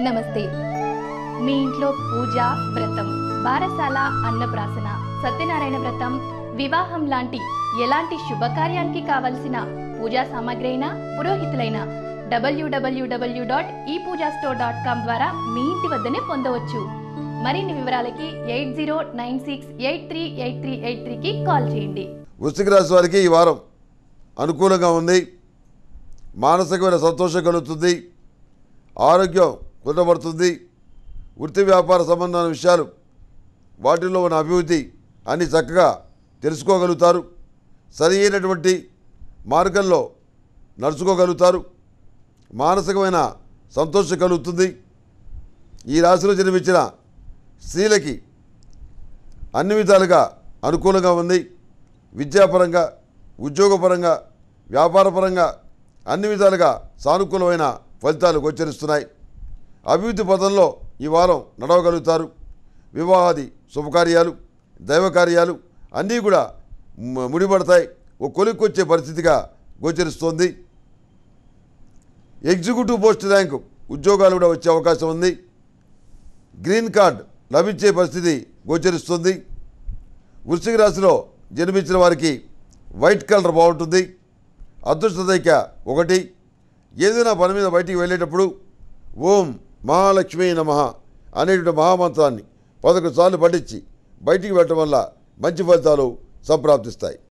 నమస్తే మీ ఇంట్లో పూజ వ్రతం బారసాల అన్నప్రాసన సత్యనారాయణ వ్రతం వివాహం లాంటి ఎలాంటి శుభకార్యానికి కావలసిన పూజా సామాగ్రి అయినా పురోహితులైన డబ్ల్యూడబ్ల్యూడబ్ల్యూ డాట్ ఈ పూజా స్టోర్ డాట్ కామ్ ద్వారా మీ ఇంటి వద్దనే పొందవచ్చు మరిన్ని వివరాలకి eight zero nine six eight three eight three eight త్రీకి కాల్ చేయండి వృశ్చిక రాశి వారికి ఈ వారం అనుకూలంగా ఉంది మానసికమైన సంతోషం కలుగుతుంది ఆరోగ్యం కుదరబడుతుంది వృత్తి వ్యాపార సంబంధమైన విషయాలు వాటిల్లో ఉన్న అభివృద్ధి అన్ని చక్కగా తెలుసుకోగలుగుతారు సరి అయినటువంటి మార్గంలో నడుచుకోగలుగుతారు మానసికమైన సంతోషం కలుగుతుంది ఈ రాశిలో జన్మించిన స్త్రీలకి అన్ని విధాలుగా అనుకూలంగా ఉంది విద్యాపరంగా ఉద్యోగపరంగా వ్యాపారపరంగా అన్ని విధాలుగా సానుకూలమైన ఫలితాలు గోచరిస్తున్నాయి అభివృద్ధి పదంలో ఈ వారం నడవగలుగుతారు వివాహాది శుభకార్యాలు దైవ కార్యాలు అన్నీ కూడా ము- ముడిపడతాయి ఓ కొలిక్కొచ్చే పరిస్థితిగా గోచరిస్తోంది ఎగ్జిక్యూటివ్ పోస్ట్ ర్యాంకు ఉద్యోగాలు కూడా వచ్చే అవకాశం ఉంది గ్రీన్ కార్డ్ లభించే పరిస్థితి గోచరిస్తుంది వృశ్చిక రాశిలో జన్మించిన వారికి వైట్ కలర్ బాగుంటుంది అదృష్ట సంఖ్య ఒకటి ఏదైనా పని మీద బయటికి వెళ్ళేటప్పుడు ఓం మహాలక్ష్మీ నమ అనేటువంటి మహామంత్రాన్ని పదకొండు సార్లు పఠించి బయటికి వెళ్ళటం వల్ల మంచి ఫలితాలు సంప్రాప్తిస్తాయి